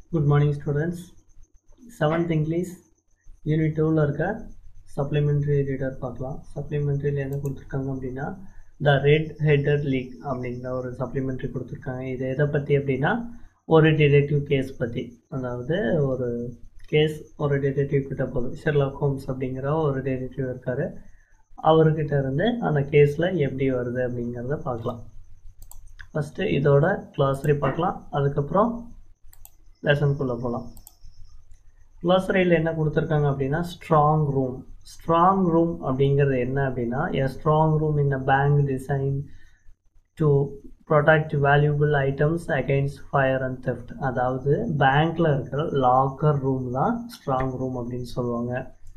Good morning students seventh English unit டூவில் இருக்க supplementary reader பார்க்கலாம் சப்ளிமெண்ட்ரியில் என்ன கொடுத்துருக்காங்க அப்படின்னா த ரெட் ஹெட்டர் லீக் அப்படிங்கிற ஒரு சப்ளிமெண்ட்ரி கொடுத்துருக்காங்க இது எதை பற்றி அப்படின்னா ஒரு டிடெக்டிவ் கேஸ் பற்றி அதாவது ஒரு கேஸ் ஒரு டிடெக்டிவ் கிட்ட போகுது ஷெர்லாக் ஹோம்ஸ் அப்படிங்கிற ஒரு டிடெக்டிவ் இருக்கார் அவர்கிட்ட இருந்து அந்த கேஸில் எப்படி வருது அப்படிங்கிறத பார்க்கலாம் ஃபஸ்ட்டு இதோட கிளாஸரி பார்க்கலாம் அதுக்கப்புறம் லெசனுக்குள்ளே போகலாம் க்ளாஸரியில் என்ன கொடுத்துருக்காங்க அப்படின்னா ஸ்ட்ராங் ரூம் ஸ்ட்ராங் ரூம் அப்படிங்கிறது என்ன அப்படின்னா a strong room in a bank design to protect valuable items against fire and theft அதாவது பேங்க்கில் இருக்கிற லாக்கர் ரூம் தான் ஸ்ட்ராங் ரூம் அப்படின்னு சொல்லுவாங்க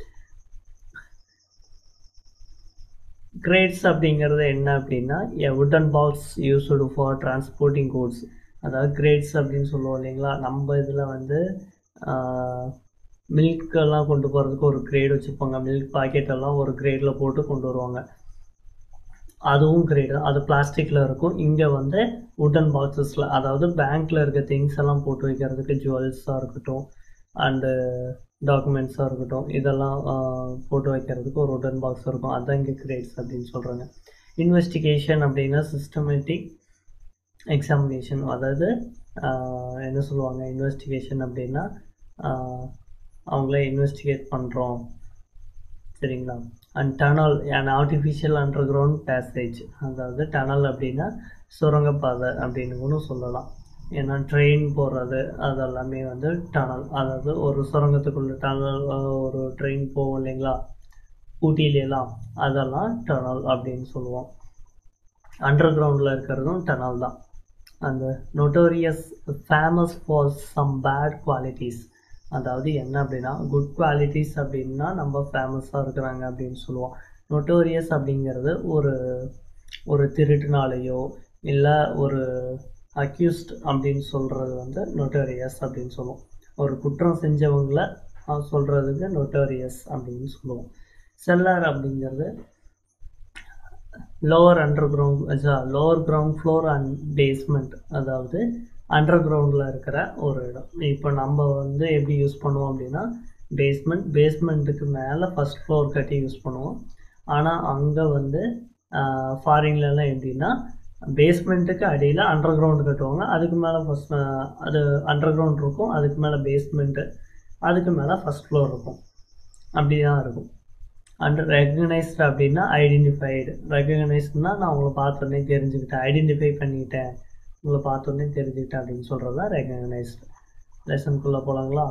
கிரேட்ஸ் அப்படிங்கிறது என்ன அப்படின்னா a wooden box used for transporting goods அதாவது கிரேட்ஸ் அப்படின்னு சொல்லுவோம் இல்லைங்களா நம்ம இதில் வந்து மில்கெல்லாம் கொண்டு போகிறதுக்கு ஒரு கிரேட் வச்சுருப்பாங்க மில்க் பாக்கெட்டெல்லாம் ஒரு கிரேடில் போட்டு கொண்டு வருவாங்க அதுவும் கிரேடு அது பிளாஸ்டிக்கில் இருக்கும் இங்கே வந்து உட்டன் பாக்ஸஸில் அதாவது பேங்க்கில் இருக்க திங்ஸ் எல்லாம் போட்டு வைக்கிறதுக்கு ஜுவல்ஸாக இருக்கட்டும் அண்டு டாக்குமெண்ட்ஸாக இருக்கட்டும் இதெல்லாம் போட்டு வைக்கிறதுக்கு ஒரு உடன் பாக்ஸ் இருக்கும் அதுதான் இங்கே கிரேட்ஸ் அப்படின்னு சொல்கிறாங்க இன்வெஸ்டிகேஷன் அப்படின்னா சிஸ்டமேட்டிக் எக்ஸாமினேஷன் அதாவது என்ன சொல்லுவாங்க இன்வெஸ்டிகேஷன் அப்படின்னா அவங்கள இன்வெஸ்டிகேட் பண்ணுறோம் சரிங்களா and tunnel and artificial underground passage அதாவது டனல் அப்படின்னா சுரங்கப்பாதை அப்படின்னு கூட சொல்லலாம் ஏன்னா ட்ரெயின் போடுறது அதெல்லாமே வந்து டனல் அதாவது ஒரு சுரங்கத்துக்குள்ள டனல் ஒரு ட்ரெயின் போகும் இல்லைங்களா ஊட்டியிலலாம் அதெல்லாம் டனல் அப்படின்னு சொல்லுவோம் அண்டர் கிரவுண்டில் இருக்கிறதும் டனல் தான் அந்த notorious famous for some bad qualities அதாவது என்ன அப்படின்னா குட் குவாலிட்டிஸ் அப்படின்னா நம்ம ஃபேமஸாக இருக்கிறாங்க அப்படின்னு சொல்லுவோம் நொட்டோரியஸ் அப்படிங்கிறது ஒரு ஒரு திருட்டுனாலேயோ இல்லை ஒரு அக்யூஸ்ட் அப்படின்னு சொல்கிறது வந்து நொட்டோரியஸ் அப்படின்னு சொல்லுவோம் ஒரு குற்றம் செஞ்சவங்கள சொல்கிறதுக்கு நொட்டோரியஸ் அப்படின்னு சொல்லுவோம் செல்லார் அப்படிங்கிறது lower underground lower ground floor and basement அதாவது அண்டர் கிரவுண்டில் இருக்கிற ஒரு இடம் இப்போ நம்ம வந்து எப்படி யூஸ் பண்ணுவோம் அப்படின்னா பேஸ்மெண்ட் பேஸ்மெண்ட்டுக்கு மேலே ஃபஸ்ட் ஃப்ளோர் கட்டி யூஸ் பண்ணுவோம் ஆனால் அங்கே வந்து ஃபாரின்லலாம் எப்படின்னா பேஸ்மெண்ட்டுக்கு அடியில் அண்டர் கிரவுண்டு கட்டுவாங்க அதுக்கு மேலே ஃபஸ்ட் அது அண்டர் கிரவுண்ட் இருக்கும் அதுக்கு மேலே பேஸ்மெண்ட்டு அதுக்கு மேலே ஃபஸ்ட் ஃப்ளோர் இருக்கும் அப்படி தான் இருக்கும் அண்ட் ரெக்கக்னைஸ்டு அப்படின்னா ஐடென்டிஃபைடு ரெக்கக்னைஸ்டுனா நான் உங்களை பார்த்தோன்னே தெரிஞ்சுக்கிட்டேன் ஐடென்டிஃபை பண்ணிக்கிட்டேன் உங்களை பார்த்தோன்னே தெரிஞ்சுக்கிட்டேன் அப்படின்னு சொல்கிறது தான் ரெக்கக்னைஸ்டு லெசனுக்குள்ளே போகலாங்களா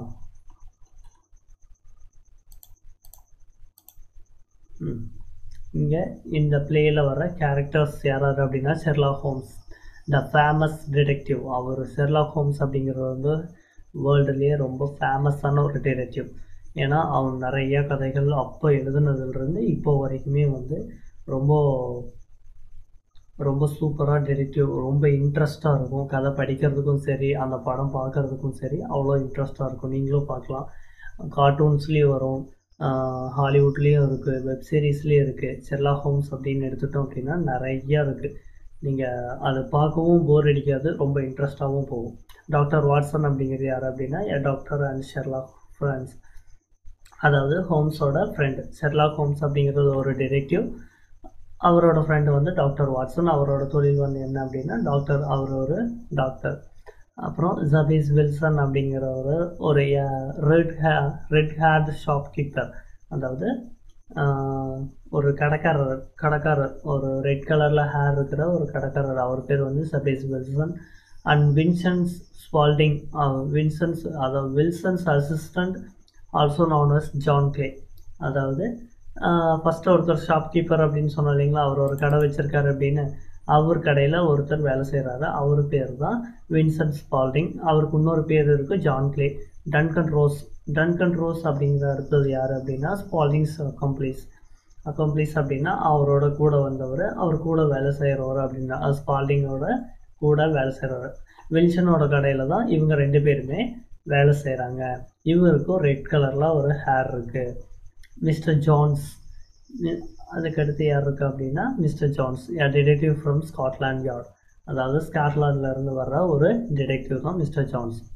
ம் இங்கே இந்த பிளேயில் வர கேரக்டர்ஸ் யாராரு அப்படின்னா Sherlock Holmes the famous detective அவர் ஷெர்லாக் ஹோம்ஸ் அப்படிங்கிறது வந்து வேர்ல்டுலேயே ரொம்ப ஃபேமஸான ஒரு டிடெக்டிவ் ஏன்னா அவன் நிறைய கதைகள் அப்போ எழுதுனதுலேருந்து இப்போ வரைக்குமே வந்து ரொம்ப ரொம்ப சூப்பராக டிடெக்டிவ் ரொம்ப இன்ட்ரெஸ்ட்டாக இருக்கும் கதை படிக்கிறதுக்கும் சரி அந்த படம் பார்க்குறதுக்கும் சரி அவ்வளோ இன்ட்ரெஸ்ட்டாக இருக்கும் நீங்களும் பார்க்கலாம் கார்ட்டூன்ஸ்லேயும் வரும் ஹாலிவுட்லேயும் இருக்குது வெப் சீரீஸ்லேயும் இருக்குது செல்லா ஹோம்ஸ் அப்படின்னு எடுத்துட்டோம் அப்படின்னா நிறையா இருக்குது நீங்கள் அதை பார்க்கவும் போர் அடிக்காது ரொம்ப இன்ட்ரெஸ்ட்டாகவும் போகும் டாக்டர் வாட்சன் அப்படிங்கிறது யார் அப்படின்னா டாக்டர் அண்ட் ஷெர்லாக் ஃப்ரெண்ட்ஸ் அதாவது ஹோம்ஸோட ஃப்ரெண்டு ஷெர்லாக் ஹோம்ஸ் அப்படிங்கிறது ஒரு டிடெக்டிவ் அவரோட ஃப்ரெண்டு வந்து டாக்டர் வாட்சன் அவரோட தொழில் வந்து என்ன அப்படின்னா டாக்டர் அவர் ஒரு டாக்டர் அப்புறம் ஜபீஸ் வில்சன் அப்படிங்கிற ஒரு ஒரு ரெட் ஹே ரெட் ஹேர்ட் ஷாப் கீப்பர் அதாவது ஒரு கடைக்காரர் கடைக்காரர் ஒரு ரெட் கலரில் ஹேர் இருக்கிற ஒரு கடைக்காரர் அவர் பேர் வந்து சபீஸ் Wilson and Vincent's Spaulding Vincent's அதாவது Wilson's assistant also known as John Clay அதாவது ஃபஸ்ட்டு ஒருத்தர் ஷாப் கீப்பர் அப்படின்னு சொன்னோம் இல்லைங்களா அவர் ஒரு கடை வச்சுருக்காரு அப்படின்னு அவர் கடையில் ஒருத்தர் வேலை செய்கிறாரு அவர் பேர் தான் வின்சென்ட் ஸ்பால்டிங் அவருக்கு இன்னொரு பேர் இருக்குது John Clay Duncan Ross Duncan Ross அப்படிங்கிற அடுத்தது யார் அப்படின்னா ஸ்பால்டிங்ஸ் அக்கம்ப்ளீஸ் அக்கம்ப்ளீஸ் அப்படின்னா அவரோட கூட வந்தவர் அவர் கூட வேலை செய்கிறவர் அப்படின்னா ஸ்பால்டிங்கோட கூட வேலை செய்கிறவர் வில்சனோட கடையில் தான் இவங்க ரெண்டு பேருமே வேலை செய்கிறாங்க இவருக்கும் ரெட் கலரில் ஒரு ஹேர் இருக்குது மிஸ்டர் ஜான்ஸ் அதுக்கடுத்து யார் இருக்கு அப்படின்னா mister Jones detective from Scotland Yard அதாவது ஸ்காட்லாண்டில் இருந்து வர்ற ஒரு டிடெக்டிவ் தான் மிஸ்டர் ஜான்ஸ்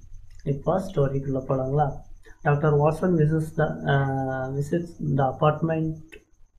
இப்போ ஸ்டோரிக்குள்ளே போகலாங்களா doctor Watson visits the visits the apartment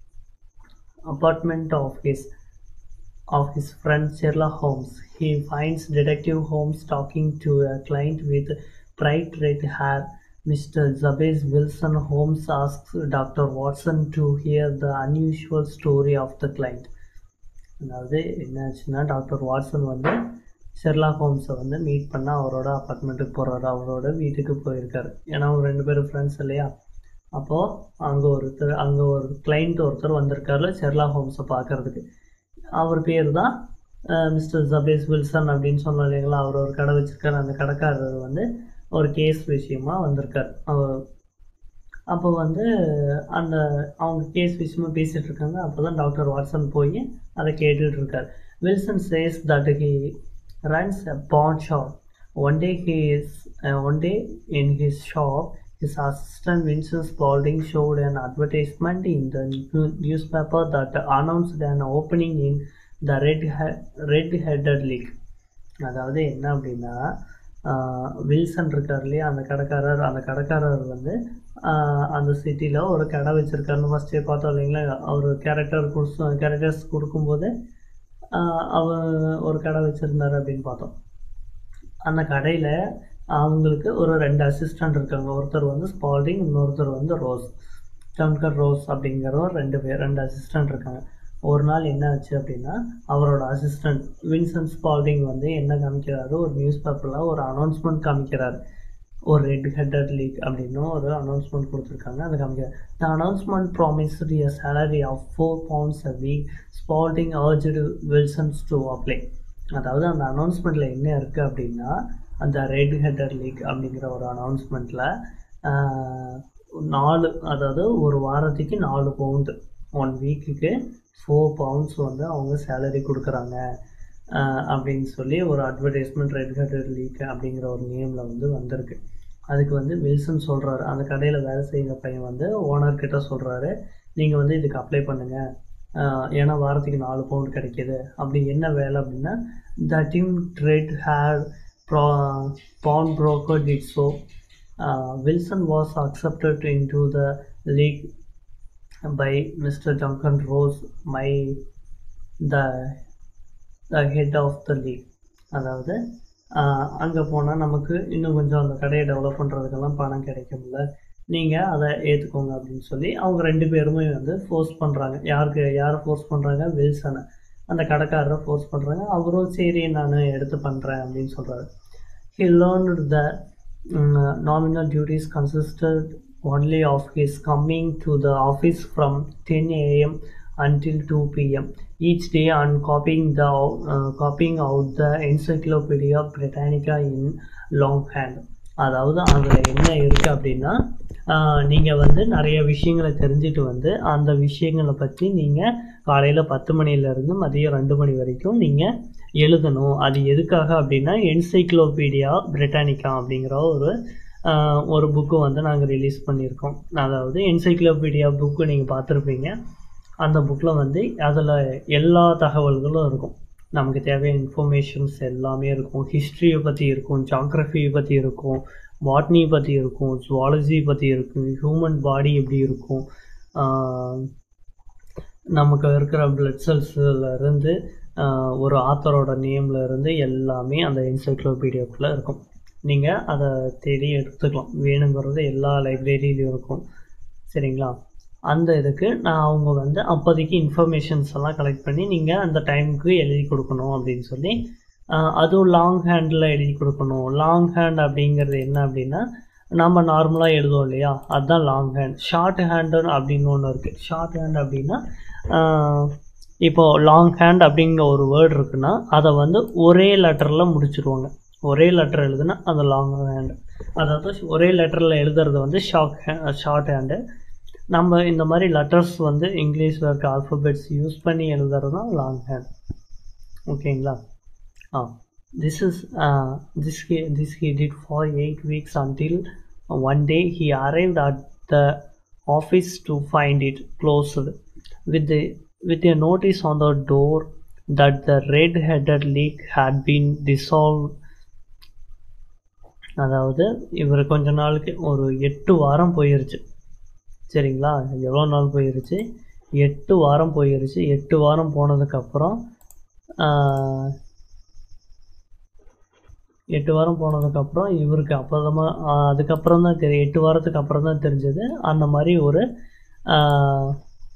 apartment of his of his friend Sherlock Holmes. He finds Detective Holmes talking to a client with bright red hair. Mr. Jabez Wilson Holmes asks Dr. Watson to hear the unusual story of the client. அதாவது என்னாச்சுன்னா doctor Watson வந்து Sherlock ஹோம்ஸை வந்து meet பண்ண அவரோட அப்பார்ட்மெண்ட்டுக்கு போகிறாரு அவரோட வீட்டுக்கு போயிருக்காரு ஏன்னா அவங்க ரெண்டு பேரும் ஃப்ரெண்ட்ஸ் இல்லையா அப்போது அங்கே ஒருத்தர் அங்கே ஒரு கிளைண்ட் ஒருத்தர் வந்திருக்காரு ஷெர்லாக் ஹோம்ஸை பார்க்கறதுக்கு அவர் பேர் தான் மிஸ்டர் ஜபேஸ் வில்சன் அப்படின்னு சொன்னோம் இல்லைங்களா அவர் ஒரு கடை வச்சிருக்காரு அந்த கடைக்காரர் வந்து ஒரு கேஸ் விஷயமா வந்திருக்கார் அவர் அப்போ வந்து அந்த அவங்க கேஸ் விஷயமா பேசிகிட்டு இருக்காங்க அப்போ தான் டாக்டர் வாட்சன் போய் அதை கேட்டுட்டு இருக்கார் Wilson says that he runs a pawn shop one day he is one day in his shop his assistant Vincent Spaulding showed an advertisement in the new- newspaper that announced an opening in the Red He- Red Headed League. அதாவது என்ன அப்படின்னா ஆஹ், Wilson இருக்கார் இல்லையா அந்த கடைக்காரர் அந்த கடைக்காரர் வந்து ஆஹ், அந்த சிட்டியில் ஒரு கடை வச்சுருக்காருன்னு ஃபஸ்ட்டே பார்த்தோம் இல்லைங்களா அவர் கேரக்டர் கொடுத்து கேரக்டர்ஸ் கொடுக்கும்போது ஆஹ், அவர் ஒரு கடை வச்சுருந்தாரு அப்படின்னு பார்த்தோம் அந்த கடையில் அவங்களுக்கு ஒரு ரெண்டு அசிஸ்டண்ட் இருக்காங்க ஒருத்தர் வந்து ஸ்பால்டிங் இன்னொருத்தர் வந்து ரோஸ் டம்கர் ரோஸ் அப்படிங்கிறவர் ரெண்டு பேர் ரெண்டு அசிஸ்டண்ட் இருக்காங்க ஒரு நாள் என்ன ஆச்சு அப்படின்னா அவரோட அசிஸ்டண்ட் வின்சென்ட் ஸ்பால்டிங் வந்து என்ன காமிக்கிறாரு ஒரு நியூஸ் பேப்பரில் ஒரு அனௌன்ஸ்மெண்ட் காமிக்கிறாரு ஒரு ரெட் ஹெட்டட் லீக் அப்படின்னு ஒரு அனௌன்ஸ்மெண்ட் கொடுத்துருக்காங்க அதை காமிக்கிறார் the announcement promised a salary of four pounds a week Spaulding urged Wilson's to apply அதாவது அந்த அனௌன்ஸ்மெண்ட்டில் என்ன இருக்குது அப்படின்னா அந்த ரெட் ஹெட்டர் லீக் அப்படிங்கிற ஒரு அனௌன்ஸ்மெண்ட்டில் நாலு அதாவது ஒரு வாரத்துக்கு நாலு பவுண்டு ஒன் வீக்குக்கு ஃபோர் பவுண்ட்ஸ் வந்து அவங்க சேலரி கொடுக்குறாங்க ஆஹ் அப்படின்னு சொல்லி ஒரு அட்வர்டைஸ்மெண்ட் ரெட் ஹெட்டர் லீக் அப்படிங்கிற ஒரு நேமில் வந்து வந்திருக்கு அதுக்கு வந்து வில்சன் சொல்கிறாரு அந்த கடையில் வேலை செய்கிற பையன் வந்து ஓனர் கிட்ட சொல்கிறாரு நீங்கள் வந்து இதுக்கு அப்ளை பண்ணுங்கள் ஆஹ் ஏன்னா வாரத்துக்கு நாலு பவுண்ட் கிடைக்கிது அப்படி என்ன வேலை அப்படின்னா த டீம் ட்ரெட் ஹேர் ப்ரா பான் broker did so uh, wilson was accepted into the league by mr duncan rose my the the head of the league அதாவது அங்கே போனால் நமக்கு இன்னும் கொஞ்சம் அந்த கடையை டெவலப் பண்ணுறதுக்கெல்லாம் பணம் கிடைக்கும்ல நீங்கள் அதை ஏற்றுக்கோங்க அப்படின்னு சொல்லி அவங்க ரெண்டு பேருமே வந்து ஃபோர்ஸ் பண்ணுறாங்க யாருக்கு யாரை ஃபோர்ஸ் பண்ணுறாங்க வில்சனை அந்த கடைக்காரரை ஃபோர்ஸ் பண்ணுறாங்க அவரும் சரி நான் எடுத்து பண்ணுறேன் அப்படின்னு சொல்கிறாரு he learned that um, nominal duties consisted only of his coming to the office from 10 a.m. until 2 p.m. each day and copying the uh, copying out the Encyclopedia Britannica in longhand. அதாவது அதில் என்ன இருக்குது அப்படின்னா நீங்கள் வந்து நிறைய விஷயங்களை தெரிஞ்சுட்டு வந்து அந்த விஷயங்களை பற்றி நீங்கள் காலையில் பத்து மணிலேருந்து மதியம் ரெண்டு மணி வரைக்கும் நீங்கள் எழுதணும் அது எதுக்காக அப்படின்னா என்சைக்ளோபீடியா பிரிட்டானிக்கா அப்படிங்கிற ஒரு ஆஹ், ஒரு புக்கு வந்து நாங்கள் ரிலீஸ் பண்ணியிருக்கோம் அதாவது என்சைக்ளோபீடியா புக்கு நீங்கள் பார்த்துருப்பீங்க அந்த புக்கில் வந்து அதில் எல்லா தகவல்களும் இருக்கும் நமக்கு தேவையான இன்ஃபர்மேஷன்ஸ் எல்லாமே இருக்கும் ஹிஸ்ட்ரியை பற்றி இருக்கும் ஜாக்ரஃபியை பற்றி இருக்கும் பாட்னி பற்றி இருக்கும் ஜுவாலஜி பற்றி இருக்கும் ஹியூமன் பாடி எப்படி இருக்கும் ஆஹ், நமக்கு இருக்கிற பிளட் செல்ஸ்லேருந்து ஒரு ஆத்தரோட நேம்ல இருந்து எல்லாமே அந்த என்சைக்ளோபீடியாக்குள்ளே இருக்கும் நீங்கள் அதை தேடி எடுத்துக்கலாம் வேணுங்கிறது எல்லா லைப்ரரியிலையும் இருக்கும் சரிங்களா அந்த இதுக்கு நான் அவங்க வந்து அப்போதைக்கு இன்ஃபர்மேஷன்ஸ் எல்லாம் கலெக்ட் பண்ணி நீங்கள் அந்த டைமுக்கு எழுதி கொடுக்கணும் அப்படின்னு சொல்லி ஆஹ், அதுவும் லாங் ஹேண்டில் எழுதி கொடுக்கணும் லாங் ஹேண்ட் அப்படிங்கிறது என்ன அப்படின்னா நம்ம நார்மலாக எழுதுவோம் இல்லையா அதுதான் லாங் ஹேண்ட் ஷார்ட் ஹேண்டு அப்படின்னு ஒன்று இருக்குது ஷார்ட் ஹேண்ட் அப்படின்னா ஆஹ், இப்போ லாங் ஹேண்ட் அப்படிங்கிற ஒரு வேர்டு இருக்குன்னா அதை வந்து ஒரே லெட்டரில் முடிச்சிருவாங்க ஒரே லெட்டர் எழுதுனா அது லாங் ஹேண்டு அதாவது ஒரே லெட்டரில் எழுதுறது வந்து ஷார்ட் ஹே ஷார்ட் ஹேண்டு நம்ம இந்த மாதிரி லெட்டர்ஸ் வந்து இங்கிலீஷில் இருக்க ஆல்ஃபபெட்ஸ் யூஸ் பண்ணி எழுதுறது தான் லாங் ஹேண்ட் ஓகேங்களா ah this is this he this he did for eight weeks until one day he arrived at the office to find it closed with the with a notice on the door that the red-headed league had been dissolved அதாவது இவர் கொஞ்ச நாளுக்கு ஒரு எட்டு வாரம் போயிருச்சு சரிங்களா எவ்வளோ நாள் போயிருச்சு எட்டு வாரம் போயிருச்சு எட்டு வாரம் போனதுக்கப்புறம் எட்டு வாரம் போனதுக்கப்புறம் இவருக்கு அப்புறமா அதுக்கப்புறம் தான் தெரியும் எட்டு வாரத்துக்கு அப்புறம் தான் தெரிஞ்சது அந்த மாதிரி ஒரு ஆஹ்,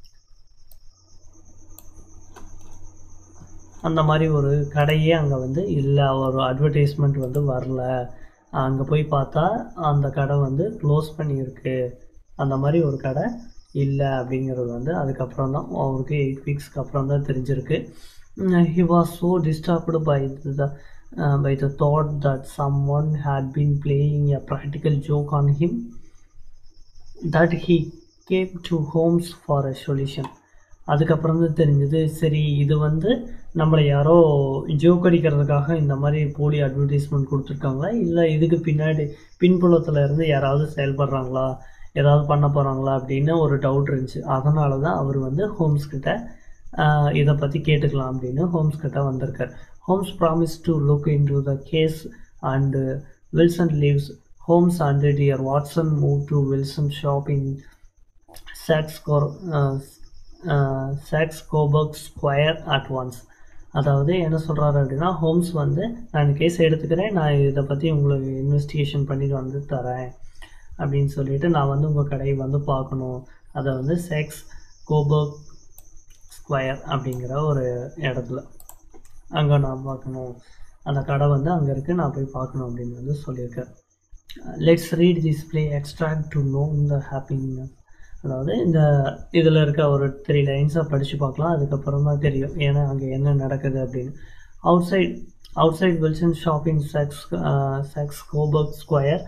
அந்த மாதிரி ஒரு கடையே அங்கே வந்து இல்லை ஒரு அட்வர்டைஸ்மெண்ட் வந்து வரல அங்கே போய் பார்த்தா அந்த கடை வந்து க்ளோஸ் பண்ணியிருக்கு அந்த மாதிரி ஒரு கடை இல்லை அப்படிங்கிறது வந்து அதுக்கப்புறம் தான் அவருக்கு எயிட் வீக்ஸ்க்கு அப்புறம் தான் தெரிஞ்சிருக்கு he was so disturbed by the by the thought that some one had been playing a practical joke on him that he came to Holmes for a solution அதுக்கப்புறம் தான் தெரிஞ்சது சரி இது வந்து நம்மளை யாரோ ஜோக் அடிக்கிறதுக்காக இந்த மாதிரி போலி அட்வர்டைஸ்மெண்ட் கொடுத்துருக்காங்களா இல்லை இதுக்கு பின்னாடி பின்புலத்தில் இருந்து யாராவது செயல்படுறாங்களா ஏதாவது பண்ண போகிறாங்களா அப்படின்னு ஒரு டவுட் இருந்துச்சு அதனால தான் அவர் வந்து ஹோம்ஸ் கிட்ட ஆஹ், இதை பற்றி கேட்டுக்கலாம் அப்படின்னு ஹோம்ஸ் கிட்ட வந்திருக்கார் Holmes promise to look in to the case and Wilson leaves Holmes and dear Watson move to Wilson shop in Saxe Co Saxe Coburg Square at once அதாவது என்ன சொல்கிறாரு அப்படின்னா ஹோம்ஸ் வந்து நான் கேஸ் எடுத்துக்கிறேன் நான் இதை பற்றி உங்களுக்கு இன்வெஸ்டிகேஷன் பண்ணிட்டு வந்து தரேன் அப்படின்னு சொல்லிட்டு நான் வந்து உங்கள் கடையை வந்து பார்க்கணும் அதை வந்து செக்ஸ் கோபர்க் ஸ்கொயர் அப்படிங்கிற ஒரு இடத்துல அங்கே நான் பார்க்கணும் அந்த கடை வந்து அங்கே இருக்குது நான் போய் பார்க்கணும் அப்படின்னு வந்து சொல்லியிருக்கேன் let's read this play extract to know இந்த ஹாப்பினஸ் அதாவது இந்த இதில் இருக்க ஒரு த்ரீ லைன்ஸை படித்து பார்க்கலாம் அதுக்கப்புறம் தான் தெரியும் ஏன்னா அங்கே என்ன நடக்குது அப்படின்னு outside outside Wilson shop in Saxe Saxe Coburg Square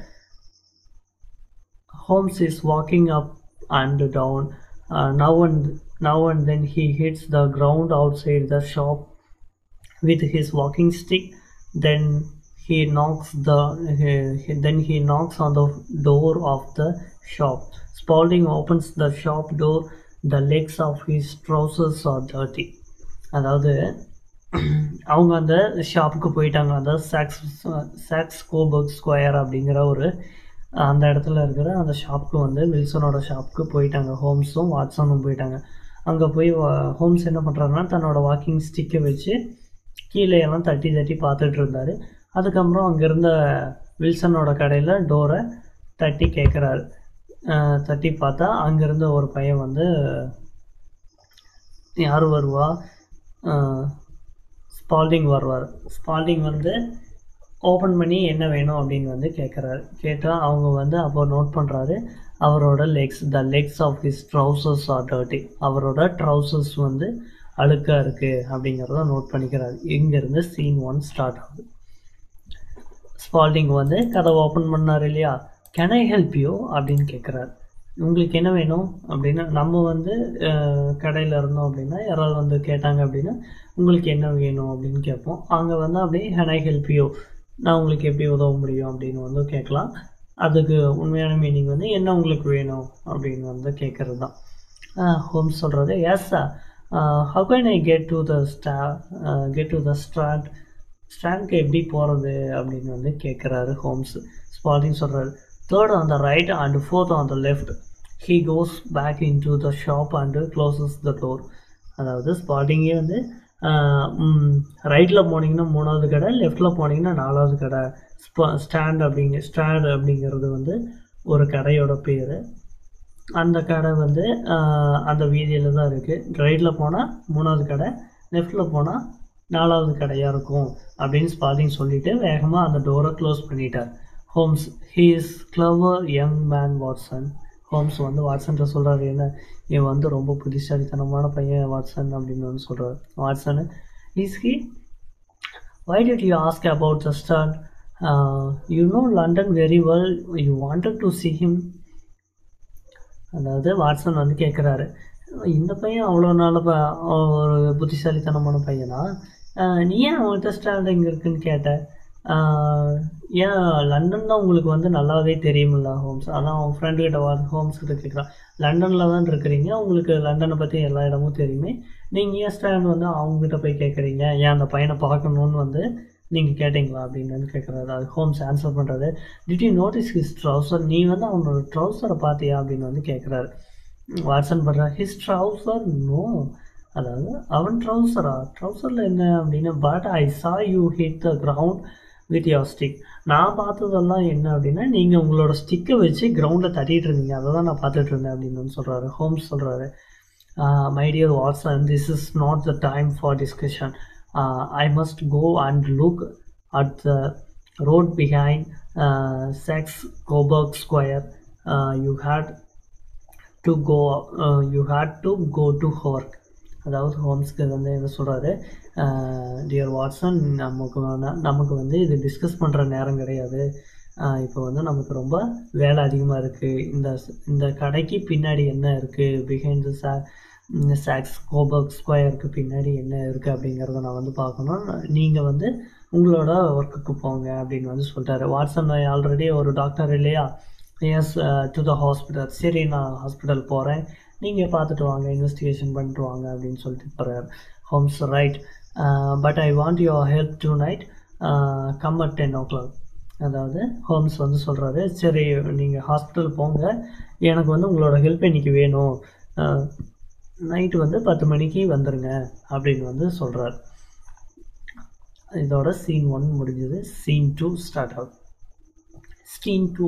Holmes is walking up and down. Uh, now and now and then he hits the ground outside the shop with his walking stick. Then he knocks the he, then he knocks on the door of the shop. Spaulding opens the shop door. The legs of his trousers are dirty. அதாவது அவங்க அந்த ஷாப்புக்கு போயிட்டாங்க அதாவது socks socks Coburg square அப்படிங்கிற ஒரு அந்த இடத்துல இருக்கிற அந்த ஷாப்புக்கு வந்து வில்சனோட ஷாப்புக்கு போயிட்டாங்க ஹோம்ஸும் வாட்ஸனும் போயிட்டாங்க அங்கே போய் வா- ஹோம்ஸ் என்ன பண்ணுறாருன்னா தன்னோட வாக்கிங் ஸ்டிக்கை வச்சு கீழே எல்லாம் தட்டி தட்டி பார்த்துட்டு இருந்தார் அதுக்கப்புறம் அங்கே இருந்த வில்சனோட கடையில் டோரை தட்டி கேட்குறாரு தட்டி பார்த்தா அங்கேருந்த ஒரு பையன் வந்து யார் வருவா ஸ்பால்டிங் வருவார் ஸ்பால்டிங் வந்து ஓப்பன் பண்ணி என்ன வேணும் அப்படின்னு வந்து கேட்குறாரு கேட்டால் அவங்க வந்து அப்போ நோட் பண்ணுறாரு அவரோட legs the legs of his trousers are dirty அவரோட ட்ரௌசர்ஸ் வந்து அழுக்காக இருக்குது அப்படிங்கிறத நோட் பண்ணிக்கிறாரு இங்கேருந்து சீன் ஒன் ஸ்டார்ட் ஆகுது ஸ்பால்டிங் வந்து கதை ஓப்பன் பண்ணார் இல்லையா கேன் ஐ ஹெல்ப் யூ அப்படின்னு கேட்குறாரு உங்களுக்கு என்ன வேணும் அப்படின்னா நம்ம வந்து கடையில் இருந்தோம் அப்படின்னா யாராவது வந்து கேட்டாங்க அப்படின்னா உங்களுக்கு என்ன வேணும் அப்படின்னு கேட்போம் அங்கே வந்து அப்படியே ஹேன் ஐ ஹெல்ப் யூ நான் உங்களுக்கு எப்படி உதவ முடியும் அப்படின்னு வந்து கேட்கலாம் அதுக்கு உண்மையான மீனிங் வந்து என்ன உங்களுக்கு வேணும் அப்படின்னு வந்து கேட்குறது தான் ஹோம்ஸ் சொல்கிறது yes how can I get to the ஸ்டா கெட் டு த ஸ்டாண்ட் ஸ்டாண்ட்க்கு எப்படி போகிறது அப்படின்னு வந்து கேட்குறாரு ஹோம்ஸ் ஸ்பாலிங் சொல்கிறாரு third on the right and fourth on the left he goes back in to the shop and closes the door அதாவது ஸ்பாட்டிங்கே வந்து ரைட்டில் போனீங்கன்னா மூணாவது கடை லெஃப்டில் போனீங்கன்னா நாலாவது கடை ஸ்பா ஸ்டாண்ட் அப்படிங்க ஸ்டாண்ட் அப்படிங்கிறது வந்து ஒரு கடையோட பேர் அந்த கடை வந்து ஆஹ், அந்த வீதியில் தான் இருக்குது ரைட்டில் போனால் மூணாவது கடை லெஃப்டில் போனால் நாலாவது கடையாக இருக்கும் அப்படின்னு ஸ்பாட்டிங் சொல்லிட்டு வேகமாக அந்த டோரை க்ளோஸ் பண்ணிட்டார் Holmes he is clever young man Watson Holmes வந்து வாட்சன்ட்ட சொல்கிறாரு என்ன இவன் வந்து ரொம்ப புத்திசாலித்தனமான பையன் வாட்சன் அப்படின்னு வந்து சொல்கிறார் Watson is he why did you ask about the star uh, you know london very well you wanted to see him அதாவது வாட்சன் வந்து கேட்குறாரு இந்த பையன் அவ்வளோ நாள் ப ஒரு புத்திசாலித்தனமான பையனா ஆஹ் நீ ஏன் அவன்கிட்ட ஸ்டாண்ட் எங்கே இருக்குன்னு கேட்ட ஆஹ் ஏன் லண்டன் தான் உங்களுக்கு வந்து நல்லாவே தெரியுமில்ல ஹோம்ஸ் அதான் அவன் ஃப்ரெண்டு கிட்ட வா ஹோம்ஸ் கிட்ட கேட்குறான் லண்டனில் தான் இருக்கிறீங்க உங்களுக்கு லண்டனை பற்றி எல்லா இடமும் தெரியுமே நீங்கள் ஏன் ஸ்டாண்ட் வந்து அவங்ககிட்ட போய் கேட்குறீங்க ஏன் அந்த பையனை பார்க்கணுன்னு வந்து நீங்கள் கேட்டிங்களா அப்படின்னு வந்து கேட்குறாரு அது ஹோம்ஸ் ஆன்சர் பண்ணுறாரு did you notice his trouser நீ வந்து அவனோட ட்ரௌசரை பார்த்தியா அப்படின்னு வந்து கேட்குறாரு வாட்சன் பண்ணுறா ஹிஸ் ட்ரௌசர் நோ அதாவது அவன் ட்ரௌசரா ட்ரௌசரில் என்ன அப்படின்னு but I saw you hit the ground with your stick நான் பார்த்ததெல்லாம் என்ன அப்படின்னா நீங்கள் உங்களோட ஸ்டிக்கை வச்சு கிரவுண்டில் தட்டிகிட்டு இருந்தீங்க அதை தான் நான் பார்த்துட்டு இருந்தேன் அப்படின்னு வந்து சொல்கிறாரு ஹோம்ஸ் சொல்கிறாரு my dear Watson this is not the time for discussion I must go and look at the road behind Saxe Coburg Square you had to go you had to go to work அதாவது ஹோம்ஸ்க்கு வந்து என்ன சொல்கிறாரு dear Watson நமக்கு வேணா- நமக்கு வந்து இது டிஸ்கஸ் பண்ணுற நேரம் கிடையாது இப்போ வந்து நமக்கு ரொம்ப வேலை அதிகமாக இருக்குது இந்த இந்த கடைக்கு பின்னாடி என்ன இருக்குது பிஹைண்ட் த சா சாக்ஸ் கோபர்க் ஸ்கொயருக்கு பின்னாடி என்ன இருக்குது அப்படிங்கிறத நான் வந்து பார்க்கணும் நீங்கள் வந்து உங்களோட ஒர்க்குக்கு போங்க அப்படின்னு வந்து சொல்லிட்டாரு வாட்ஸன் ஆல்ரெடி ஒரு டாக்டர் இல்லையா எஸ் டு த ஹாஸ்பிட்டல் சரி நான் ஹாஸ்பிட்டல் போகிறேன் நீங்கள் பார்த்துட்டு வாங்க இன்வெஸ்டிகேஷன் பண்ணிட்டு வாங்க அப்படின்னு சொல்லிட்டு போகிறார் Holmes right but I want your help tonight come at ten o'clock அதாவது ஹோம்ஸ் வந்து சொல்கிறாரு சரி நீங்கள் ஹாஸ்பிட்டல் போங்க எனக்கு வந்து உங்களோட ஹெல்ப் இன்னைக்கு வேணும் நைட்டு வந்து பத்து மணிக்கு வந்துடுங்க அப்படின்னு வந்து சொல்கிறார் இதோட சீன் ஒன் முடிஞ்சது சீன் டூ ஸ்டார்ட் ஆகுது scene two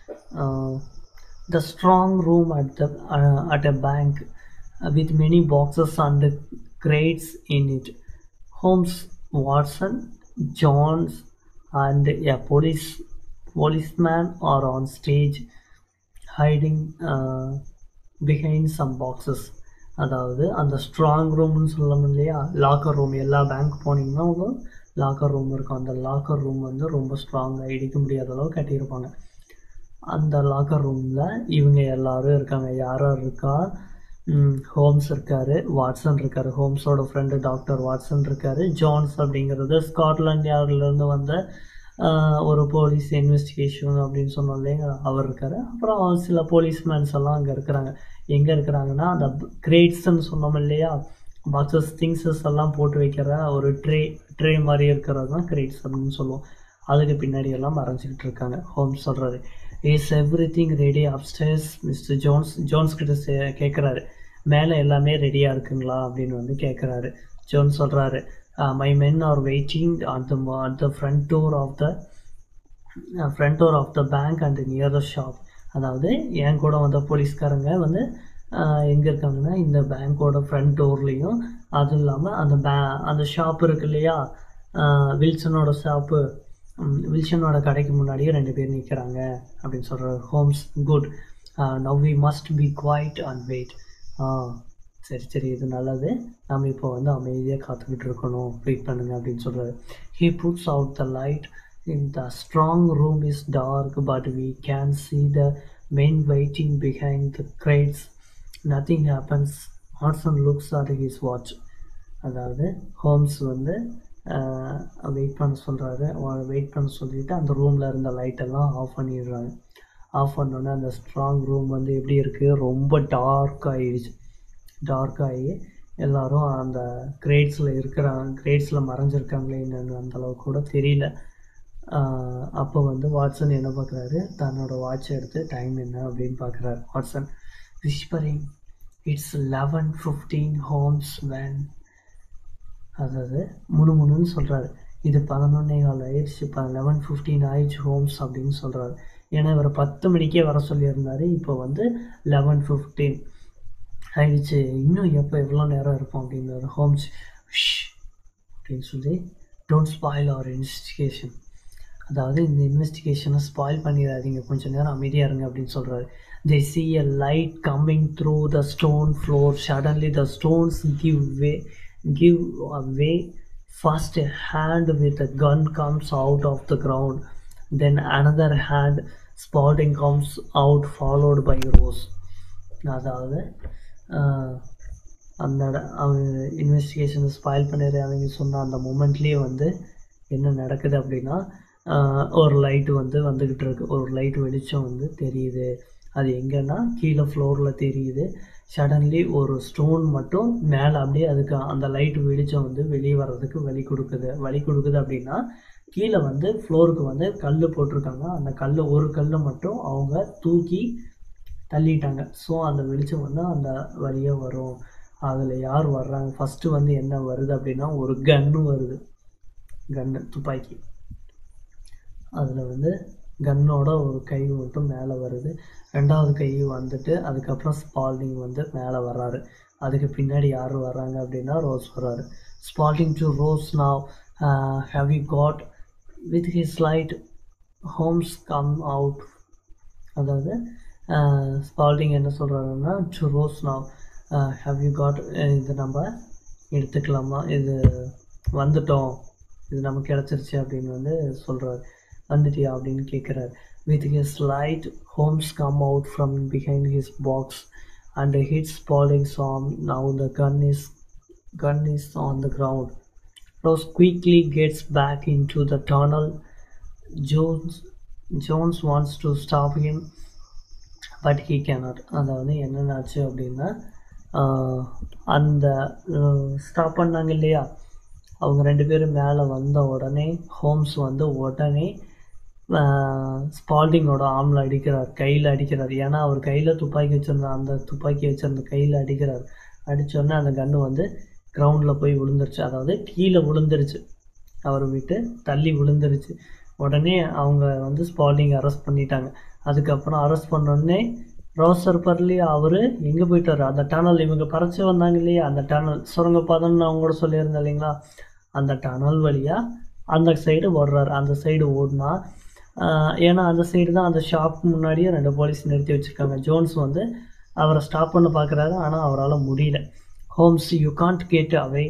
the strong room at the uh, at a bank uh, with many boxes and crates in it. Holmes, Watson, Jones, and a police policeman are on stage hiding uh, behind some boxes. அதாவது அந்த strong ரூம்னு சொல்லணும் இல்லையா locker room எல்லா bank போனீங்கன்னா ஒரு locker room இருக்கும் அந்த locker room வந்து ரொம்ப ஸ்ட்ராங்காக இடிக்க முடியாத அளவு கட்டியிருப்பாங்க அந்த லாக்கர் ரூமில் இவங்க எல்லாரும் இருக்காங்க யார் யார் இருக்கா ம், ஹோம்ஸ் இருக்காரு வாட்சன் இருக்காரு ஹோம்ஸோட ஃப்ரெண்டு டாக்டர் வாட்சன் இருக்காரு ஜான்ஸ் அப்படிங்கிறது ஸ்காட்லாண்ட் யார்ட்லேருந்து வந்த ஆஹ், ஒரு போலீஸ் இன்வெஸ்டிகேஷன் அப்படின்னு சொன்னோம் இல்லைங்க அவர் இருக்காரு அப்புறம் சில போலீஸ்மேன்ஸ் எல்லாம் அங்கே இருக்கிறாங்க எங்கே இருக்கிறாங்கன்னா அந்த கிரேட்ஸ்ன்னு சொன்னோம் இல்லையா பாக்ஸஸ் திங்ஸஸ் எல்லாம் போட்டு வைக்கிற ஒரு ட்ரே ட்ரே மாதிரி இருக்கிறது தான் கிரேட்ஸ் அப்படின்னு சொல்லுவோம் அதுக்கு பின்னாடி எல்லாம் மறைஞ்சிக்கிட்டு இருக்காங்க ஹோம்ஸ் சொல்கிறாரு is everything ready upstairs mister Jones Jones கிட்ட சே- கேட்குறாரு மேலே எல்லாமே ரெடியாக இருக்குங்களா அப்படின்னு வந்து கேட்குறாரு ஜோன்ஸ் சொல்கிறாரு my men are waiting at the at the front door of the front door of the bank and near the shop அதாவது என் கூட வந்த போலீஸ்காரங்க வந்து எங்கே இருக்காங்கன்னா இந்த பேங்க்கோட ஃப்ரண்ட் டோர்லேயும் அதுவும் இல்லாமல் அந்த பே அந்த ஷாப் இருக்கு இல்லையா ஆஹ் வில்சனோட ஷாப்பு வில்சனோட கடைக்கு முன்னாடியே ரெண்டு பேர் நிற்கிறாங்க அப்படின்னு சொல்கிறார் Holmes good now we must be quiet and wait சரி சரி இது நல்லது நம்ம இப்போ வந்து அமைதியாக காத்துக்கிட்டு இருக்கணும் வெயிட் பண்ணுங்க அப்படின்னு சொல்கிறாரு he puts out the light in the strong room is dark but we can see the men waiting behind the crates nothing happens Watson looks at his watch அதாவது ஹோம்ஸ் வந்து வெயிட் பண்ண சொல்கிறாரு wait பண்ண சொல்லிட்டு அந்த ரூமில் இருந்த லைட்டெல்லாம் of பண்ணிடுறாங்க ஆஃப் பண்ணோன்னே அந்த ஸ்ட்ராங் ரூம் வந்து எப்படி இருக்குது ரொம்ப டார்க் ஆகிடுச்சு டார்க் ஆகி எல்லாரும் அந்த கிரேட்ஸில் இருக்கிறாங்க கிரேட்ஸில் மறைஞ்சிருக்காங்களே என்னன்னு அந்த அளவுக்கு கூட தெரியல அப்போ வந்து வாட்சன் என்ன பார்க்குறாரு தன்னோட வாட்ச் எடுத்து டைம் என்ன அப்படின்னு பார்க்குறாரு Watson whispering it's eleven fifteen Holmes when அதாவது முணுமுணுன்னு சொல்கிறாரு இது பதினொன்னே கால் ஆயிடுச்சு இப்போ லெவன் ஃபிஃப்டீன் ஆயிடுச்சு ஹோம்ஸ் அப்படின்னு சொல்கிறாரு ஏன்னா இவர் பத்து மணிக்கே வர சொல்லியிருந்தாரு இப்போ வந்து லெவன் ஃபிஃப்டீன் ஆயிடுச்சு இன்னும் எப்போ எவ்வளோ நேரம் இருக்கும் அப்படின்றது ஹோம்ஸ் அப்படின்னு சொல்லி டோன்ட் ஸ்பாயில் அவர் இன்வெஸ்டிகேஷன் அதாவது இந்த இன்வெஸ்டிகேஷனை ஸ்பாயில் பண்ணிடாதீங்க கொஞ்சம் நேரம் அமைதியாக இருங்க அப்படின்னு சொல்கிறாரு they see a light coming through the stone floor suddenly the stones give way give away first a hand with a gun comes out of the ground then another hand spouting comes out followed by rows அதாவது ஆஹ், அந்த இன்வெஸ்டிகேஷனை spoil பண்ணிடுற அவங்க சொன்ன அந்த மூமெண்ட்லேயே வந்து என்ன நடக்குது அப்படின்னா ஆஹ், ஒரு லைட்டு வந்து வந்துக்கிட்டு இருக்கு ஒரு லைட் வெளிச்சம் வந்து தெரியுது அது எங்கன்னா கீழே ஃப்ளோரில் தெரியுது சடன்லி ஒரு ஸ்டோன் மட்டும் மேலே அப்படியே அதுக்கு அந்த லைட் வெளிச்சம் வந்து வெளியே வர்றதுக்கு வழி கொடுக்குது வழி கொடுக்குது அப்படின்னா கீழே வந்து ஃப்ளோருக்கு வந்து கல் போட்டிருக்காங்க அந்த கல் ஒரு கல்லை மட்டும் அவங்க தூக்கி தள்ளிட்டாங்க ஸோ அந்த வெளிச்சம் வந்து அந்த வழியாக வரும் அதில் யார் வர்றாங்க ஃபஸ்ட்டு வந்து என்ன வருது அப்படின்னா ஒரு கன்று வருது கன்று துப்பாக்கி அதில் வந்து கன்னோட ஒரு கை மட்டும் மேலே வருது ரெண்டாவது கை வந்துட்டு அதுக்கப்புறம் ஸ்பால்டிங் வந்து மேலே வர்றாரு அதுக்கு பின்னாடி யார் வர்றாங்க அப்படின்னா ரோஸ் வர்றாரு Spaulding to Ross now have you got with his light Holmes come out அதாவது ஸ்பால்டிங் என்ன சொல்கிறாருன்னா to Ross now have you got இது நம்ம எடுத்துக்கலாமா இது வந்துட்டோம் இது நமக்கு கிடச்சிருச்சு அப்படின்னு வந்து சொல்கிறாரு வந்துட்டியா அப்படின்னு கேட்குறாரு with his light Holmes come out from behind his box and hits Spaulding some now the gun is gun is on the ground Ross quickly gets back in to the tunnel Jones Jones wants to stop him but he cannot அதாவது என்னென்னாச்சு அப்படின்னா அந்த stop பண்ணாங்க இல்லையா அவங்க ரெண்டு பேரும் மேலே வந்த உடனே ஹோம்ஸ் வந்து உடனே ஸ்பால்டிங்கோட ஆமில் அடிக்கிறார் கையில் அடிக்கிறார் ஏன்னா அவர் கையில் துப்பாக்கி வச்சுருந்த அந்த துப்பாக்கி வச்சுருந்த கையில் அடிக்கிறார் அடித்தோடனே அந்த கன்று வந்து கிரவுண்டில் போய் விழுந்துருச்சு அதாவது கீழே விழுந்துருச்சு அவர் விட்டு தள்ளி விழுந்துருச்சு உடனே அவங்க வந்து ஸ்பால்டிங் அரெஸ்ட் பண்ணிட்டாங்க அதுக்கப்புறம் அரெஸ்ட் பண்ணோடனே ரோசர் பர்லி அவர் எங்கே போயிட்டார் அந்த டனல் இவங்க பறச்சு வந்தாங்க இல்லையா அந்த டனல் சுரங்கப்பாதைன்னு அவங்க கூட சொல்லியிருந்தேன் இல்லைங்களா அந்த டனல் வழியாக அந்த சைடு ஓடுறாரு அந்த சைடு ஓடினா ஏன்னா அந்த சைடு தான் அந்த ஷாப் முன்னாடியே ரெண்டு போலீஸ் நிறுத்தி வச்சுருக்காங்க ஜோன்ஸ் வந்து அவரை ஸ்டாப் பண்ண பார்க்குறாரு ஆனால் அவரால் முடியல Holmes you can't get away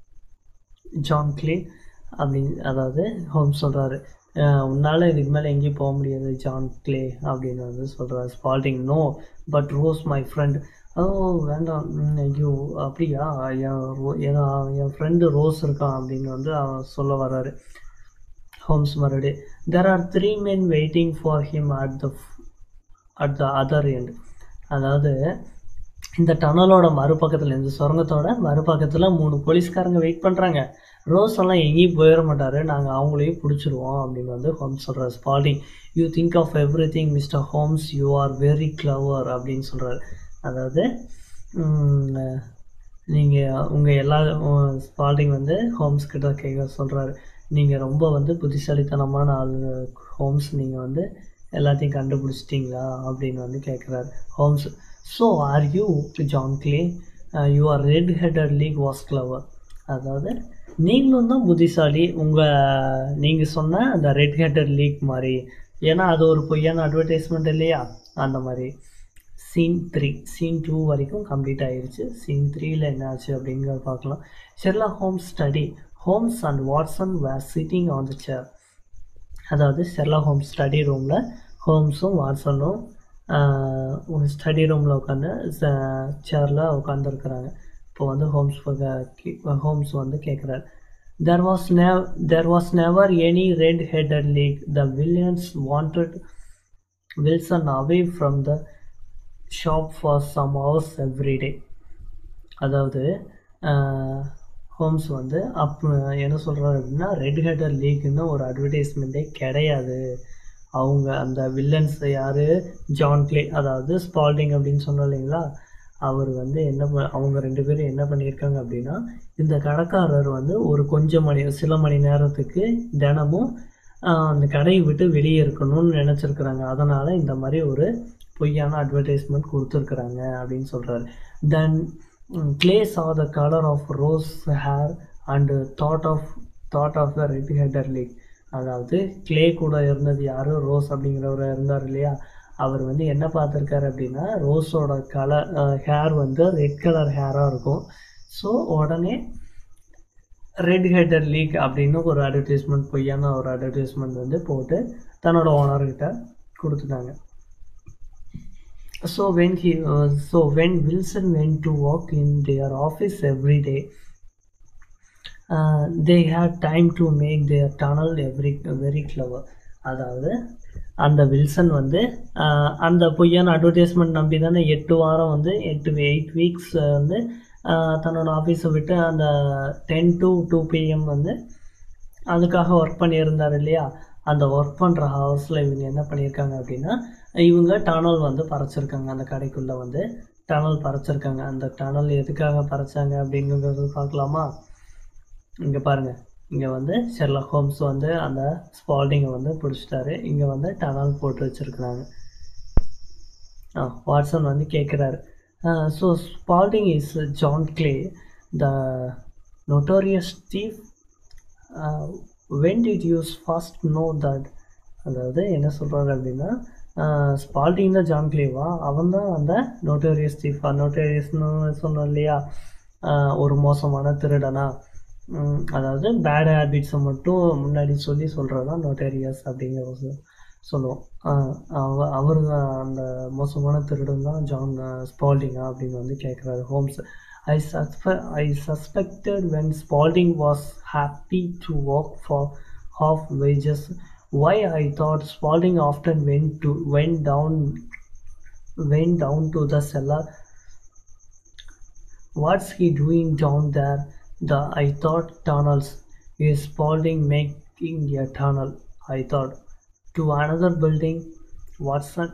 John Clay அப்படின்னு அதாவது ஹோம்ஸ் சொல்கிறாரு உன்னால் இதுக்கு மேலே எங்கேயும் போக முடியாது ஜான் கிளே அப்படின்னு வந்து சொல்கிறார் Spaulding no but Ross my friend oh வேண்டாம் ஐயோ அப்படியா என் என் ஃப்ரெண்டு ரோஸ் இருக்கான் அப்படின்னு வந்து அவன் சொல்ல வர்றாரு ஹோம்ஸ் மறுபடி there are three men waiting for him at the at the other end அதாவது இந்த டனலோட மறுபக்கத்தில் இந்த சுரங்கத்தோட மறுபக்கத்தில் மூணு போலீஸ்காரங்க வெயிட் பண்ணுறாங்க ரோஸ் எல்லாம் எங்கேயும் போயிட மாட்டார் நாங்கள் அவங்களையும் பிடிச்சிருவோம் அப்படின்னு வந்து ஹோம்ஸ் சொல்கிறார் Spaulding you think of everything mister Holmes you are very clever அப்படின்னு சொல்கிறாரு அதாவது நீங்கள் உங்கள் எல்லா ஸ்பால்டிங் வந்து ஹோம்ஸ் கிட்ட கேட்க சொல்கிறாரு நீங்கள் ரொம்ப வந்து புத்திசாலித்தனமான ஆள் ஹோம்ஸ் நீங்கள் வந்து எல்லாத்தையும் கண்டுபிடிச்சிட்டிங்களா அப்படின்னு வந்து கேட்குறாரு Holmes so are you John Clay you are red headed league was clever அதாவது நீங்களும் தான் புத்திசாலி உங்கள் நீங்கள் சொன்ன அந்த ரெட் ஹெடட் லீக் மாதிரி ஏன்னா அது ஒரு பொய்யான அட்வர்டைஸ்மெண்ட் இல்லையா அந்த மாதிரி சீன் த்ரீ சீன் டூ வரைக்கும் கம்ப்ளீட் ஆகிருச்சு சீன் த்ரீயில் என்ன ஆச்சு அப்படிங்கிறத பார்க்கலாம் Sherlock Holmes study Holmes and Watson were sitting on the chair அதாவது ஷெர்லா ஹோம்ஸ் ஸ்டடி ரூமில் ஹோம்ஸும் வாட்ஸனும் ஸ்டடி ரூமில் உட்காந்து சேரில் உட்காந்துருக்குறாங்க இப்போ வந்து ஹோம்ஸ் ஹோம்ஸ் வந்து கேட்குறாரு தெர் வாஸ் நெவ் there was never any red headed league the villains wanted Wilson away from the shop for some hours every day அதாவது ஹோம்ஸ் வந்து அப் என்ன சொல்கிறாரு அப்படின்னா ரெட் ஹெடர் லீக்னு ஒரு அட்வர்டைஸ்மெண்ட்டே கிடையாது அவங்க அந்த வில்லன்ஸ் யார் ஜான் கிளே அதாவது ஸ்பால்டிங் அப்படின்னு சொன்னோம் இல்லைங்களா அவர் வந்து என்ன ப அவங்க ரெண்டு பேரும் என்ன பண்ணியிருக்காங்க அப்படின்னா இந்த கடைக்காரர் வந்து ஒரு கொஞ்சம் மணி சில மணி நேரத்துக்கு தினமும் அந்த கடையை விட்டு வெளியே இருக்கணும்னு நினச்சிருக்கிறாங்க அதனால் இந்த மாதிரி ஒரு பொய்யான அட்வர்டைஸ்மெண்ட் கொடுத்துருக்குறாங்க அப்படின்னு சொல்கிறாரு then Clay saw the colour of Ross hair and thought of thought of the red header league அதாவது கிளே கூட இருந்தது யார் ரோஸ் அப்படிங்கிறவர் இருந்தார் இல்லையா அவர் வந்து என்ன பார்த்துருக்காரு அப்படின்னா ரோஸோட கலர் ஹேர் வந்து ரெட் கலர் ஹேராக இருக்கும் ஸோ உடனே ரெட் ஹெட்டர் லீக் அப்படின்னு ஒரு அட்வர்டைஸ்மெண்ட் பொய்யான ஒரு அட்வர்டைஸ்மெண்ட் வந்து போட்டு தன்னோட ஓனர்கிட்ட கொடுத்துட்டாங்க So when he, uh, so when Wilson went to work in their office every day, uh, they had time to make their tunnel every very clever. அதாவது அந்த வில்சன் வந்து அந்த பொய்யான அட்வர்டைஸ்மெண்ட் நம்பி தானே எட்டு வாரம் வந்து எட்டு எயிட் வீக்ஸ் வந்து தன்னோட ஆஃபீஸை விட்டு அந்த டென் டு டூ பிஎம் வந்து அதுக்காக ஒர்க் பண்ணியிருந்தார் இல்லையா அந்த ஒர்க் பண்ணுற ஹவர்ஸில் இவங்க என்ன பண்ணியிருக்காங்க அப்படின்னா இவங்க டனல் வந்து பறைச்சிருக்காங்க அந்த கடைக்குள்ளே வந்து டனல் பறைச்சிருக்காங்க அந்த டனல் எதுக்காக பறைச்சாங்க அப்படிங்கிறது பார்க்கலாமா இங்கே பாருங்கள் இங்கே வந்து ஷெர்லாக் ஹோம்ஸ் வந்து அந்த ஸ்பால்டிங்கை வந்து பிடிச்சிட்டாரு இங்கே வந்து டனல் போட்டு வச்சுருக்குறாங்க ஆ வாட்சன் வந்து கேட்குறாரு so Spaulding is John Clay the notorious thief when did you first know that அதாவது என்ன சொல்கிறாரு அப்படின்னா ஸ்பால்டிங் தான் ஜான் கிளேவா அவன் தான் அந்த நோட்டோரியஸ் தீஃபா நோட்டோரியஸ்னு சொன்னோம் இல்லையா ஒரு மோசமான திருடனா அதாவது பேட் ஹேபிட்ஸை மட்டும் முன்னாடி சொல்லி சொல்கிறது தான் நோட்டேரியஸ் அப்படிங்கிற சொல்லுவோம் அவ அவர் அந்த மோசமான திருடன் தான் ஜான் ஸ்பால்டிங்கா அப்படின்னு வந்து கேட்குறாரு ஹோம்ஸ் ஐ சஸ்பெ I suspected when Spaulding was happy to work for half wages why I thought Spaulding often went to went down went down to the cellar what's he doing down there The I thought tunnels is Spalding making a tunnel. I thought to another building. Watson,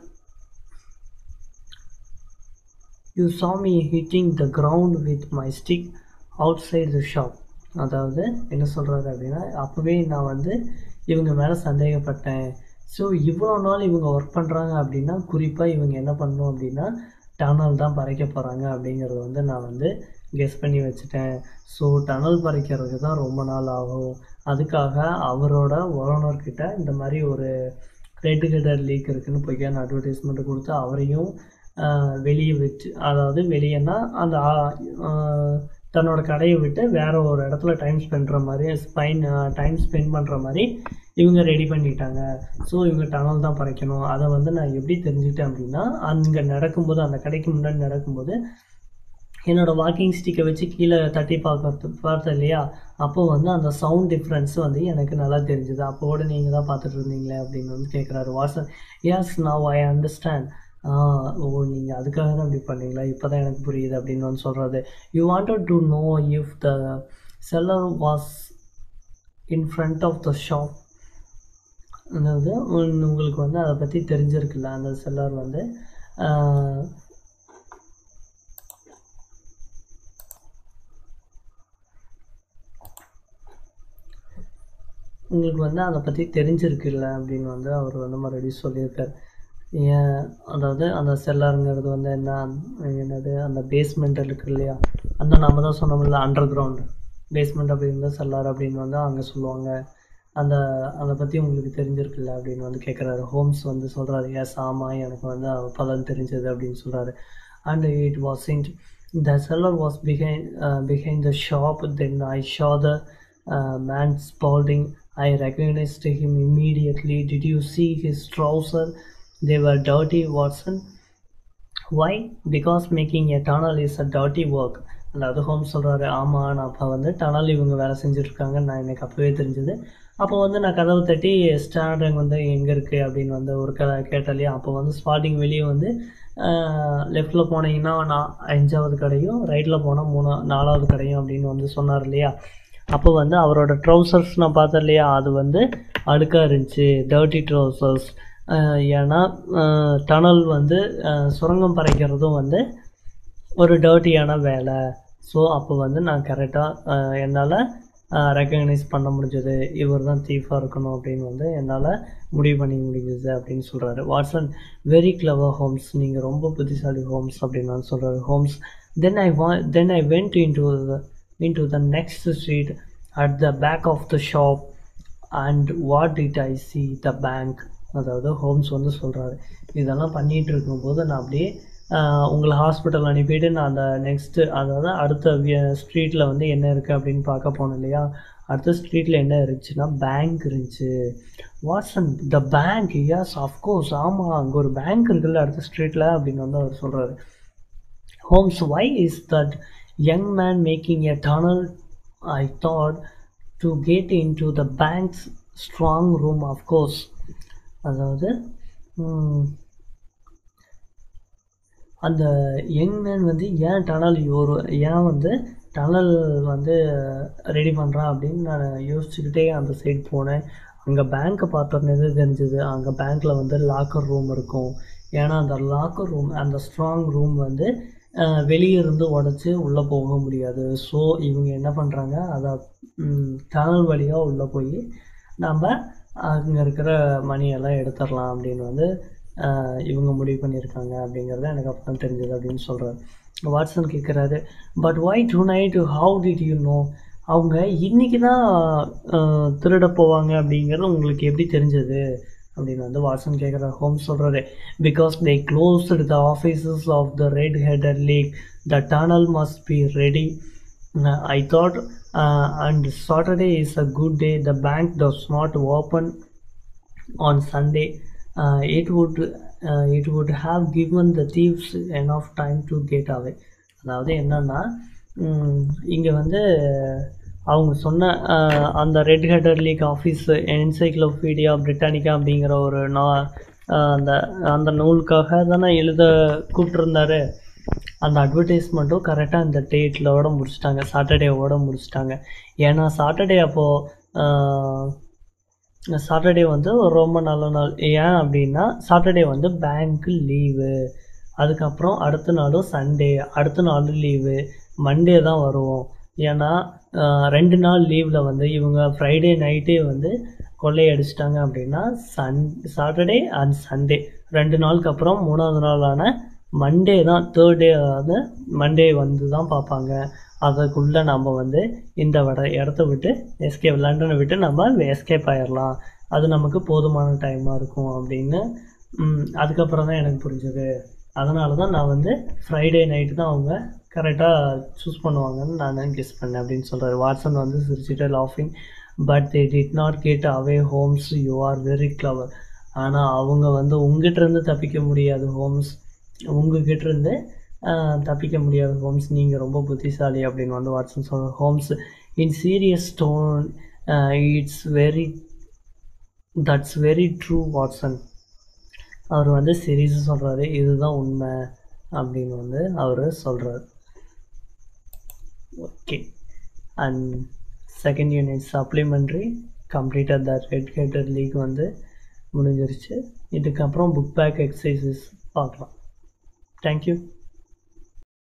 you saw me hitting the ground with my stick outside the shop. அதாவது என்ன சொல்கிறாரு அப்படின்னா அப்போவே நான் வந்து இவங்க மேலே சந்தேகப்பட்டேன் so இவ்வளோ நாள் இவங்க ஒர்க் பண்ணுறாங்க அப்படின்னா குறிப்பாக இவங்க என்ன பண்ணணும் அப்படின்னா டனல் தான் பறைக்க போகிறாங்க அப்படிங்கிறத வந்து நான் வந்து கெஸ் பண்ணி வச்சுட்டேன் ஸோ டனல் பறிக்கிறதுக்கு தான் ரொம்ப நாள் ஆகும் அதுக்காக அவரோட ஓனர்கிட்ட இந்த மாதிரி ஒரு ரேட்டு கட்டர் லீக் இருக்குதுன்னு பொய்யான அட்வர்டைஸ்மெண்ட் கொடுத்து அவரையும் வெளியே வச்சு அதாவது வெளியேன்னா அந்த தன்னோட கடையை விட்டு வேறு ஒரு இடத்துல டைம் ஸ்பெண்ட்ற மாதிரி ஸ்பைன் டைம் ஸ்பெண்ட் பண்ணுற மாதிரி இவங்க ரெடி பண்ணிட்டாங்க ஸோ இவங்க டனல் தான் பறைக்கணும் அதை வந்து நான் எப்படி தெரிஞ்சுக்கிட்டேன் அப்படின்னா அங்கே நடக்கும்போது அந்த கடைக்கு முன்னாடி நடக்கும்போது என்னோடய வாக்கிங் ஸ்டிக்கை வச்சு கீழே தட்டி பார்க்கறது பார்த்தேன் இல்லையா அப்போ வந்து அந்த சவுண்ட் டிஃப்ரென்ஸ் வந்து எனக்கு நல்லா தெரிஞ்சுது அப்போ கூட நீங்கள் தான் பார்த்துட்டு இருந்தீங்களே அப்படின்னு வந்து கேட்குறாரு வாட்ஸ்அப் yes now I understand oh நீங்கள் அதுக்காக தான் இப்படி பண்ணீங்களா இப்போ தான் எனக்கு புரியுது அப்படின்னு வந்து சொல்கிறது you wanted to know if the cellar was in front of the shop அதாவது உங்களுக்கு வந்து அதை பற்றி தெரிஞ்சிருக்குல்ல அந்த செல்லர் வந்து உங்களுக்கு வந்து அதை பற்றி தெரிஞ்சிருக்குல்ல அப்படின்னு வந்து அவர் வந்து மறுபடியும் சொல்லியிருக்கார் ஏன் அதாவது அந்த செல்லாருங்கிறது வந்து என்ன என்னது அந்த பேஸ்மெண்ட் இருக்கு இல்லையா அந்த நம்ம தான் சொன்னோம்ல அண்டர் கிரவுண்டு பேஸ்மெண்ட் அப்படின்னு செல்லார் அப்படின்னு வந்து அங்கே சொல்லுவாங்க அந்த அதை பற்றி உங்களுக்கு தெரிஞ்சிருக்குல்ல அப்படின்னு வந்து கேட்குறாரு ஹோம்ஸ் வந்து சொல்கிறாரு எஸ் ஆமாம் எனக்கு வந்து பலன் தெரிஞ்சது அப்படின்னு சொல்கிறாரு and it was in the cellar was behind behind the shop then I saw the man Spaulding I recognized him immediately. Did you see his trousers? They were dirty, Watson. Why? Because making a tunnel is a dirty work. அதாவது ஹோம் சொல்கிறாரு ஆமாம் நான் அப்போ வந்து tunnel இவங்க வேலை செஞ்சுட்ருக்காங்க நான் எனக்கு அப்போவே தெரிஞ்சது அப்போ வந்து நான் கதவு தட்டி ஸ்டாண்டிங் வந்து எங்கே இருக்குது அப்படின்னு வந்து ஒரு க கேட்டாலே அப்போ வந்து ஸ்பாட்டிங் வெளியே வந்து லெஃப்டில் போனீங்கன்னா நான் அஞ்சாவது கடையும் ரைட்டில் போனால் மூணா நாலாவது கடையும் அப்படின்னு வந்து சொன்னார் இல்லையா அப்போ வந்து அவரோட ட்ரௌசர்ஸ் நான் பார்த்தேன் இல்லையா அது வந்து அழுக்காக இருந்துச்சு டர்ட்டி ட்ரௌசர்ஸ் ஏன்னா டனல் வந்து சுரங்கம் பறைக்கிறதும் வந்து ஒரு டர்ட்டியான வேலை ஸோ அப்போ வந்து நான் கரெக்டாக என்னால் ரெக்கக்னைஸ் பண்ண முடிஞ்சது இவர் தான் தீஃபாக இருக்கணும் அப்படின்னு வந்து என்னால் முடிவு பண்ணி முடிஞ்சது அப்படின்னு சொல்கிறாரு வாட்ஸன் வெரி கிளவர் ஹோம்ஸ் நீங்கள் ரொம்ப புத்திசாலி ஹோம்ஸ் அப்படின்னு வந்து சொல்கிறாரு ஹோம்ஸ் தென் ஐ வா then I went in to into the next street at the back of the shop and what did I see the bank அதாவது ஹோம்ஸ் வந்து சொல்கிறாரு இதெல்லாம் பண்ணிகிட்டு இருக்கும்போது நான் அப்படியே உங்களை ஹாஸ்பிட்டல் அனுப்பிட்டு நான் அந்த நெக்ஸ்ட்டு அதாவது அடுத்த ஸ்ட்ரீட்டில் வந்து என்ன இருக்குது அப்படின்னு பார்க்க போனேன் இல்லையா அடுத்த ஸ்ட்ரீட்டில் என்ன இருந்துச்சுன்னா பேங்க் இருந்துச்சு Watson the bank yes of course ஆமாம் அங்கே ஒரு பேங்க் இருக்குல்ல அடுத்த ஸ்ட்ரீட்டில் அப்படின்னு வந்து அவர் சொல்கிறாரு Holmes why is that young man making a tunnel i thought to get into the bank's strong room of course அதாவது அந்த யங் மேன் வந்து ஏன் டனல் ஒரு ஏன் வந்து டனல் வந்து ரெடி பண்ணுறான் அப்படின்னு நான் யோசிச்சுக்கிட்டே அந்த சைடு போனேன் அங்கே பேங்க்கை பார்த்தோன்னே தான் தெரிஞ்சுது அங்கே பேங்க்கில் வந்து லாக்கர் ரூம் இருக்கும் ஏன்னா அந்த லாக்கர் ரூம் அந்த ஸ்ட்ராங் ரூம் வந்து அஹ், வெளியே இருந்து உடச்சி உள்ளே போக முடியாது ஸோ இவங்க என்ன பண்ணுறாங்க அதை டனல் வழியாக உள்ளே போய் நம்ம அங்கே இருக்கிற மணியெல்லாம் எடுத்துடலாம் அப்படின்னு வந்து அஹ், இவங்க முடிவு பண்ணியிருக்காங்க அப்படிங்கிறது எனக்கு அப்போ தான் தெரிஞ்சது அப்படின்னு சொல்கிறாரு வாட்சன் கேட்குறாரு but why tonight how did you know அவங்க இன்னைக்கு தான் அஹ், திருட போவாங்க அப்படிங்கிறது உங்களுக்கு எப்படி தெரிஞ்சது அப்படின்னு வந்து வாட்சன் கேட்குற ஹோம் சொல்கிறாரு because they closed the offices of the red header league the tunnel must be ready I thought and Saturday is a good day the bank does not open on Sunday, uh, it would uh, it would have given the thieves enough time to get away. அதாவது என்னன்னா இங்கே வந்து அவங்க சொன்ன uh, அந்த red header league office encyclopaedia Britannica அப்படிங்கிற ஒரு நா uh, அந்த அந்த நூலுக்காக தானே எழுத கூப்பிட்டுருந்தாரு அந்த அட்வர்டைஸ்மெண்ட்டும் கரெக்டாக இந்த டேட்லோட முடிச்சிட்டாங்க சாட்டர்டேவோட முடிச்சிட்டாங்க ஏன்னா சாட்டர்டே அப்போது சாட்டர்டே வந்து ஒரு ரொம்ப நல்ல நாள் ஏன் அப்படின்னா சாட்டர்டே வந்து பேங்க்கு லீவு அதுக்கப்புறம் அடுத்த நாளும் சண்டே அடுத்த நாளும் லீவு மண்டே தான் வருவோம் ஏன்னா ஆஹ், ரெண்டு நாள் லீவில் வந்து இவங்க ஃப்ரைடே நைட்டே வந்து கொள்ளையடிச்சிட்டாங்க அப்படின்னா சன் சாட்டர்டே அண்ட் சண்டே ரெண்டு நாளுக்கு அப்புறம் மூணாவது நாளான மண்டே தான் தேர்ட் டே வந்து மண்டே வந்து தான் பார்ப்பாங்க அதுக்குள்ளே நம்ம வந்து இந்த வட இடத்த விட்டு எஸ்கேப் லண்டனை விட்டு நம்ம எஸ்கேப் ஆயிடலாம் அது நமக்கு போதுமான டைமாக இருக்கும் அப்படின்னு ம், அதுக்கப்புறம் தான் எனக்கு புரிஞ்சது அதனால தான் நான் வந்து ஃப்ரைடே நைட்டு தான் அவங்க கரெக்டாக சூஸ் பண்ணுவாங்கன்னு நான் கெஸ் பண்ணேன் அப்படின்னு சொல்கிறாரு வாட்சன் வந்து சிரிச்சிட்டு லாஃபிங் but they did not get away Holmes you are very clever ஆனால் அவங்க வந்து உங்ககிட்ட இருந்து தப்பிக்க முடியாது ஹோம்ஸ் உங்ககிட்ட இருந்து ஆஹ், தப்பிக்க முடியாது ஹோம்ஸ் நீங்கள் ரொம்ப புத்திசாலி அப்படின்னு வந்து வாட்சன் சொல்ற Holmes in serious tone it's very that's very true Watson அவர் வந்து சீரியஸாக சொல்கிறாரு இதுதான் உண்மை அப்படின்னு வந்து அவர் சொல்கிறார் okay and second unit supplementary completed the red header league வந்து முடிஞ்சிருச்சு இதுக்கப்புறம் புக் பேக் எக்ஸசைசஸ் பார்க்கலாம் தேங்க்யூ